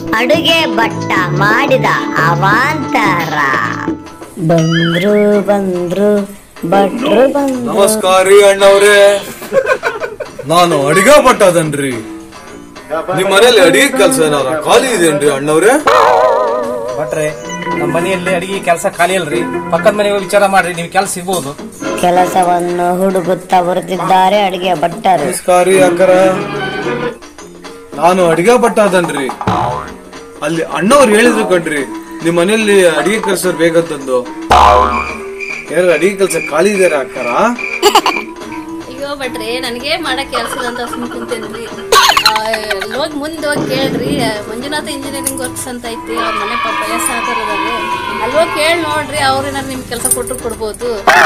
ಅಡುಗೆ ಭಟ್ಟ ಮಾಡಿದ ಅವಾಂತರ ಬಂದ್ರು ಬಂದ್ರು ಭಟ್ರು ಬಂದ್ರು ನಮಸ್ಕಾರ ರೀ ಅಣ್ಣವ್ರೆ ನಾನು ಅಡಿಗೆ ಪಟ್ಟದನ್ರಿ ನಿಮ್ ಮನೇಲಿ ಅಡಿಗೆ ಕೆಲಸ ಏನಾರ ಖಾಲಿ ಇದೇನ್ರಿ ಅಣ್ಣವ್ರೆ ಭಟ್ರೆ ನಮ್ಮ ಮನೆಯಲ್ಲಿ ಅಡಿಗೆ ಕೆಲಸ ಖಾಲಿ ಅಲ್ರಿ ಪಕ್ಕದ ಮನೆಗೆ ಹೋಗಿ ವಿಚಾರ ಮಾಡ್ರಿ ನೀವು ಕೆಲಸ ಸಿಗ್ಬೋದು ಕೆಲಸವನ್ನು ಹುಡುಗುತ್ತಾ ಬರುತ್ತಿದ್ದಾರೆ ಅಡುಗೆ ಭಟ್ಟರು ನಮಸ್ಕಾರ ರೀ ಅಕ್ಕರ ನಾನು ಅಡಿಗೆ ಪಟ್ಟದನ್ರಿ ಅಲ್ಲಿ ಅಣ್ಣವ್ರು ಹೇಳಿದ್ರು ಕಣ್ರಿ ನಿಮ್ ಮನೇಲಿ ಅಡಿಗೆ ಕೆಲಸ ಬೇಕಂತಂದು ಯಾರು ಅಡಿಗೆ ಕೆಲಸ ಖಾಲಿ ಇದಾರೆ ಅಕ್ಕರ ಅಯ್ಯೋ ಭಟ್ರೆ ನನಗೆ ಮಾಡಕ್ ಕೆಲಸ ಅಂತ ಸುಮ್ ಕುಂತೇನ್ರಿ ಹೋಗಿ ಮುಂದೆ ಹೋಗಿ ಕೇಳ್ರಿ ಮಂಜುನಾಥ ಇಂಜಿನಿಯರಿಂಗ್ ವರ್ಕ್ಸ್ ಅಂತ ಐತಿ ಅವ್ರ ಮನೆ ಪಾಪ ವಯಸ್ಸಾದವ್ರದಾರೆ ಅಲ್ಲಿ ಹೋಗಿ ಕೇಳಿ ನೋಡ್ರಿ ಅವ್ರೇನಾರು ನಿಮ್ಗೆ ಕೆಲಸ ಕೊಟ್ಟರು ಕೊಡ್ಬೋದು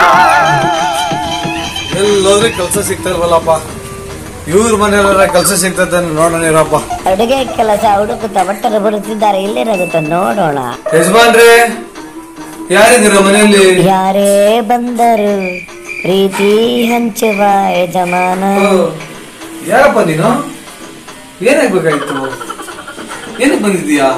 ಎಲ್ಲೋದ್ರೆ ಕೆಲಸ ಸಿಗ್ತಾರವಲ್ಲಪ್ಪ ಇವ್ರ ಮನೆಯಲ್ಲ ಕೆಲಸ ಸಿಗ್ತದೆ ನೋಡೋಣ ಇರಪ್ಪ ಅಡುಗೆ ಕೆಲಸ ಹುಡುಕುತ್ತಾ ಭಟ್ಟರು ಬರುತ್ತಿದ್ದಾರೆ ಇಲ್ಲಿರೋದು ನೋಡೋಣ ಯಜಮಾನ್ರೆ ಯಾರಿದ್ದೀರ ಮನೆಯಲ್ಲಿ ಯಾರೇ ಬಂದರು ಪ್ರೀತಿ ಹಂಚುವ ಯಜಮಾನ ಯಾರಪ್ಪ ನೀನು ಏನಾಗ್ಬೇಕಾಯ್ತು ಏನಕ್ಕೆ ಬಂದಿದ್ದೀಯಾ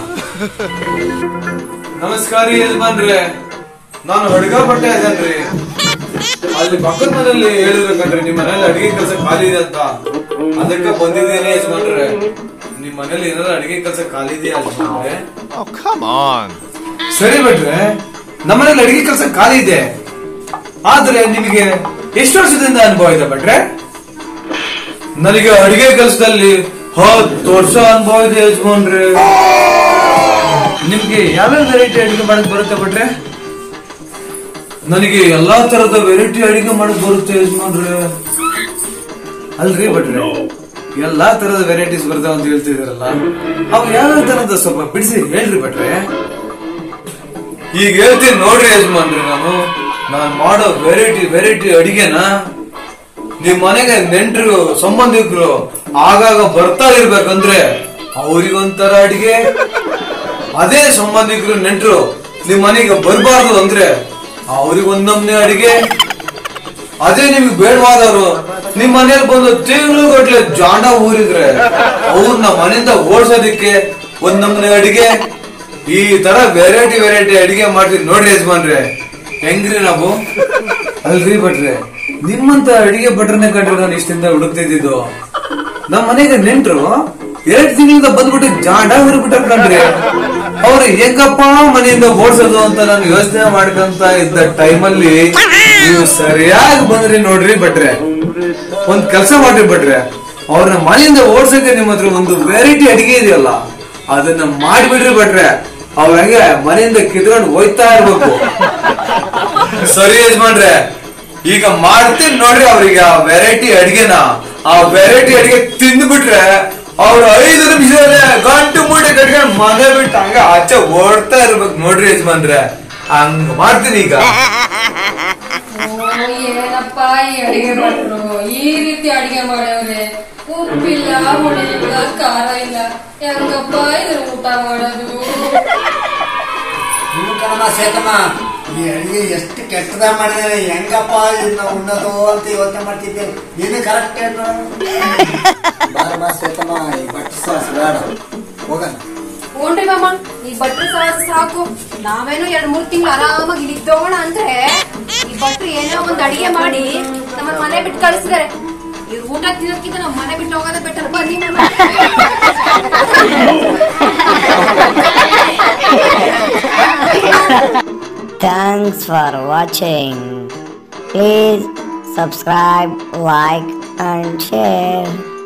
ನಮಸ್ಕಾರ ರೀ ಯಜಮಾನ್ರೆ ನಾನು ಅಡುಗ ಬಟ್ಟೆ ಇದ್ದೇನ್ರಿ ಅಲ್ಲಿ ಪಕ್ಕದ ಮನೆಯಲ್ಲಿ ಹೇಳಿದ್ರು ಕಣ್ರಿ ನಿಮ್ ಮನೇಲಿ ಅಡಿಗೆ ಕೆಲಸ ಖಾಲಿ ಇದೆ ಅಂತ ಅದಕ್ಕೆ ಬಂದಿದ್ದೇನೆ ಯಜಮಾನ್ರೆ ನಿಮ್ ಮನೇಲಿ ಏನಾದ್ರು ಅಡಿಗೆ ಕೆಲಸ ಖಾಲಿ ಇದೆಯಾ ಯಜಮಾನ್ರೆ Oh, come on. ಸರಿ ಬಿಟ್ರೆ ನಮ್ಮನೇಲಿ ಅಡಿಗೆ ಕೆಲಸ ಖಾಲಿ ಇದೆ ಆದ್ರೆ ನಿಮಗೆ ಎಷ್ಟು ವರ್ಷದಿಂದ ಅನುಭವ ಇದೆ ಭಟ್ರೆ ನನಗೆ ಅಡಿಗೆ ಕೆಲಸದಲ್ಲಿ ಹತ್ತು ವರ್ಷ ಅನುಭವ ಇದೆ ಯಜಮಾನ್ರೆ ನಿಮ್ಗೆ ಯಾವ್ಯಾವ ವೆರೈಟಿ ಅಡಿಗೆ ಮಾಡಕ್ ಬರುತ್ತೆ ಭಟ್ರೆ ನನಗೆ ಎಲ್ಲಾ ತರದ ವೆರೈಟಿ ಅಡಿಗೆ ಮಾಡಕ್ ಬರುತ್ತೆ ಯಜಮಾನ್ರೆ ಅಲ್ರಿ ಭಟ್ರೆ ಎಲ್ಲಾ ತರದ ವೆರೈಟೀಸ್ ಬರ್ತಾವ ಅಂತ ಹೇಳ್ತಿದಾರಲ್ಲ ಅವು ಯಾವ್ಯಾವ ತರದ ಸ್ವಲ್ಪ ಬಿಡಿಸಿ ಹೇಳ್ರಿ ಭಟ್ರೆ ಈಗ ಹೇಳ್ತೀನಿ ನೋಡ್ರಿ ಯಜಮಾನ್ರಿ ನಾನು ನಾನ್ ಮಾಡೋ ವೆರೈಟಿ ವೆರೈಟಿ ಅಡಿಗೆನ ನಿಮ್ ಮನೆಗೆ ನೆಂಟ್ರು ಸಂಬಂಧಿಕರು ಆಗಾಗ ಬರ್ತಾ ಇರ್ಬೇಕಂದ್ರೆ ಅವ್ರಿಗೊಂಥರ ಅಡಿಗೆ ಅದೇ ಸಂಬಂಧಿಕರು ನೆಂಟ್ರು ನಿಮ್ ಮನೆಗೆ ಬರ್ಬಾರ್ದು ಅಂದ್ರೆ ಅವ್ರಿಗೊಂದೊಮ್ನೆ ಅಡಿಗೆ ಅದೇ ನಿಮ್ಗೆ ಬೇಡವಾದವರು ನಿಮ್ ಮನೇಲಿ ಬಂದು ತಿಂಗಳು ಗಟ್ಲೆ ಜಾಂಡ ಊರಿದ್ರೆ ಅವ್ರನ್ನ ಮನೆಯಿಂದ ಓಡ್ಸೋದಿಕ್ಕೆ ಒಂದ್ ನಮ್ನೆ ಅಡಿಗೆ ಈ ತರ ವೆರೈಟಿ ವೆರೈಟಿ ಅಡಿಗೆ ಮಾಡ್ತೀವಿ ನೋಡ್ರಿ ಯಜಮಾನ್ರೆ ಹೆಂಗ್ರಿ ನಾವು ಅಲ್ರಿ ಭಟ್ರೆ ನಿಮ್ಮಂತ ಅಡಿಗೆ ಭಟ್ರನ್ನ ಕಂಡ್ರೆ ನಾನು ಇಷ್ಟಿಂದ ಹುಡುಕ್ತಿದ್ದು ನಮ್ ಮನೆಗೆ ನೆಂಟ್ರು ಎರಡ್ ತಿಂಗಳಿಂದ ಬಂದ್ಬಿಟ್ಟು ಜಾಂಡ ಹುರಿಬಿಟ್ಟಾರ ಕಣ್ರಿ ಅವ್ರು ಹೆಂಗಪ್ಪ ಮನೆಯಿಂದ ಓಡ್ಸೋದು ಅಂತ ನಾನು ಯೋಚನೆ ಮಾಡ್ಕೊಂತ ಇದ್ದ ಟೈಮಲ್ಲಿ ನೀವು ಸರಿಯಾಗಿ ಬಂದ್ರಿ ನೋಡ್ರಿ ಭಟ್ರೆ ಒಂದ್ ಕೆಲಸ ಮಾಡ್ರಿ ಭಟ್ರೆ ಅವ್ರನ್ನ ಮನೆಯಿಂದ ಓಡ್ಸಕ್ಕೆ ನಿಮ್ಮ ಹತ್ರ ಒಂದು ವೆರೈಟಿ ಅಡಿಗೆ ಇದೆಯಲ್ಲ ಅದನ್ನ ಮಾಡ್ಬಿಡ್ರಿ ಭಟ್ರೆ ಅವ್ರ ಹಂಗೆ ಮನೆಯಿಂದ ಕಿತ್ಕೊಂಡು ಹೋಯ್ತಾ ಇರ್ಬೇಕು ಸರಿ ಯಜಮಾನ್ರೆ ಈಗ ಮಾಡ್ತೀನಿ ನೋಡ್ರಿ ಅವ್ರಿಗೆ ಆ ವೆರೈಟಿ ಅಡಿಗೆನ ಆ ವೆರೈಟಿ ಅಡಿಗೆ ತಿಂದ್ಬಿಟ್ರೆ ಅವ್ರು ಐದು ನಿಮಿಷದಲ್ಲೇ ಗಂಟು ಮೂಟೆ ಕಟ್ಕೊಂಡು ಮನೆ ಬಿಟ್ಟು ಹಂಗ ಆಚೆ ಓಡ್ತಾ ಇರ್ಬೇಕು ನೋಡ್ರಿ ಯಜಮಾನ್ರೆ ಹಂಗ ಮಾಡ್ತೀನಿ ಈಗ ಏನಪ್ಪ ಈ ಅಡಿಗೆ ಭಟ್ರು ಈ ರೀತಿ ಅಡಿಗೆ ಮಾಡ್ಯವ್ರೆ ಉಪ್ಪಿಲ್ಲ ಹುಳಿ ಇಲ್ಲ ಖಾರ ಇಲ್ಲ ಹೆಂಗಪ್ಪ ಇದ್ರ ಊಟ ಮಾಡೋದು ನೀವು ಕಣಮ್ಮ ಸೇತಮ್ಮ ಈ ಅಡಿಗೆ ಎಷ್ಟು ಕೆಟ್ಟದಾಗ ಮಾಡಿದಾರೆ ಹೆಂಗಪ್ಪ ಇದನ್ನ ಉಣ್ಣೋದು ಅಂತ ಯೋಚನೆ ಮಾಡ್ತಿದ್ದೆ ನೀನು ಕರೆಕ್ಟ್ ಏನು ಬಾರ ಬಾ ಸೇತಮ್ಮ ಈ ಬಟ್ಟೆ ಸಾಸ್ ಬೇಡ ಹೋಗೋಣ ಹ್ಞೂನ್ರಿ ಮಾಮ ಈ ಭಟ್ರು ಸಾಕು ಸಾಕು ನಾವೇನೋ ಎರಡ್ ಮೂರ್ ತಿಂಗಳು ಆರಾಮಾಗಿ ಇಲ್ಲಿದ್ದೋಗೋಣ ಅಂದ್ರೆ ಈ ಭಟ್ರು ಏನೋ ಒಂದ್ ಅಡಿಗೆ ಮಾಡಿ ನಮ್ಮ ಮನೆ ಬಿಟ್ಟು ಕಳಿಸಿದಾರೆ ಇವ್ರು ಊಟ ತಿನ್ನೋದ್ಕಿಂತ ನಾವು ಮನೆ ಬಿಟ್ಟು ಹೋಗೋದೇ ಬೆಟರ್ ಬನ್ನಿ ಮಾಮ. Thanks for watching. Please subscribe, like, and share.